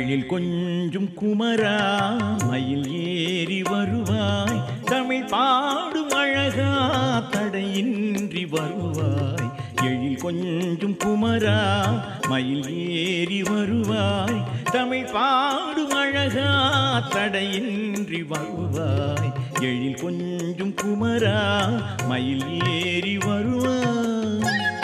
எழில் கொஞ்சம் குமரா மயில் ஏறி வருவாய் தமிழ் பாடும் அழகா தடையின்றி வருவாய் எழில் கொஞ்சம் குமரா மயில் ஏறி வருவாய் தமிழ் பாடும் அழகா தடையின்றி வருவாய் எழில் கொஞ்சம் குமரா மயில் ஏறி வருவாய்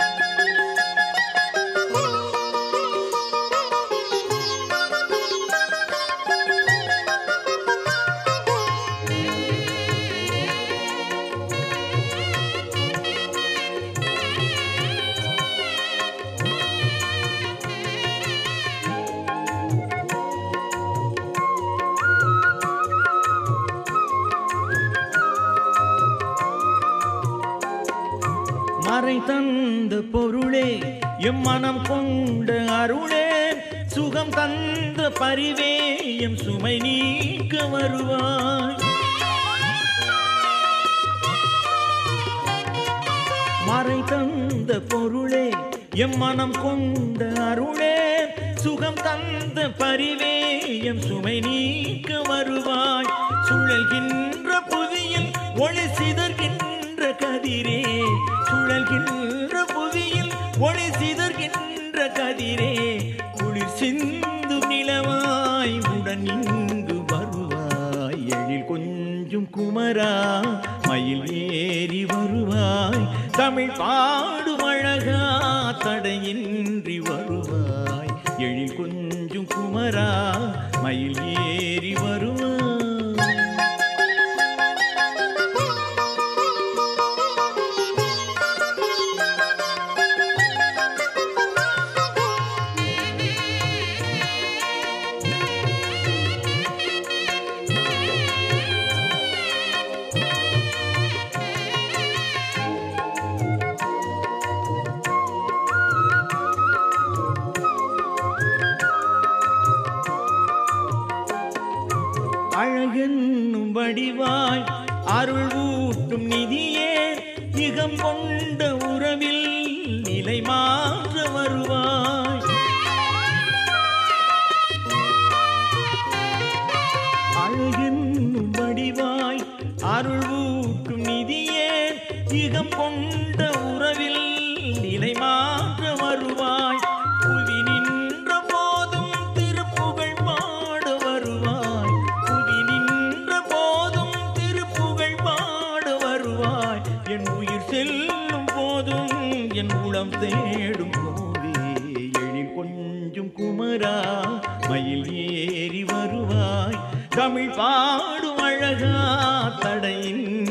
மறை தந்த பொருளே எம் மனம் கொண்ட அருளே சுகம் தந்த பரிவே எம் சுமை நீக்க வருவாய் மறை தந்த பொருளே எம் மனம் கொண்ட அருளே சுகம் தந்த பரிவே எம் சுமை நீக்க வருவாய் சுழல்கின்ற புவியில் ஒளி சிதர்கின்ற கதிரே சுழல்கின்ற புவியில் ஒளி சிதர்கின்ற கதிரே குளிர் சிந்து நிலவாய் உடன் இங்கு வருவாய் எழில் கொஞ்சம் குமரா மயில் ஏறி வருவாய் தமிழ் பாடும் அழகா தடையின்றி வருவாய் எழில் கொஞ்சம் குமரா மயில் ஏறி வருவாய் அழகென்னும் வடிவாய் அருள் ஊட்டும் நிதியே இகம் கொண்ட உறவில் நிலை மாற்ற வருவாய் அழகென்னும் வடிவாய் அருள் ஊட்டும் நிதியே இகம் கொண்ட உறவில் நிலை மாற்ற வருவாய் புவி நின்ற போதும் திருப்புகழ் பாட வருவாய் புவி நின்ற போதும் திருப்புகழ் பாட வருவாய் என் உயிர் செல்லும் போதும் என் உளம் தேடும் போதே எழில் கொஞ்சம் குமரா மயில் ஏறி வருவாய் தமிழ் பாடும் அழகா தடையின்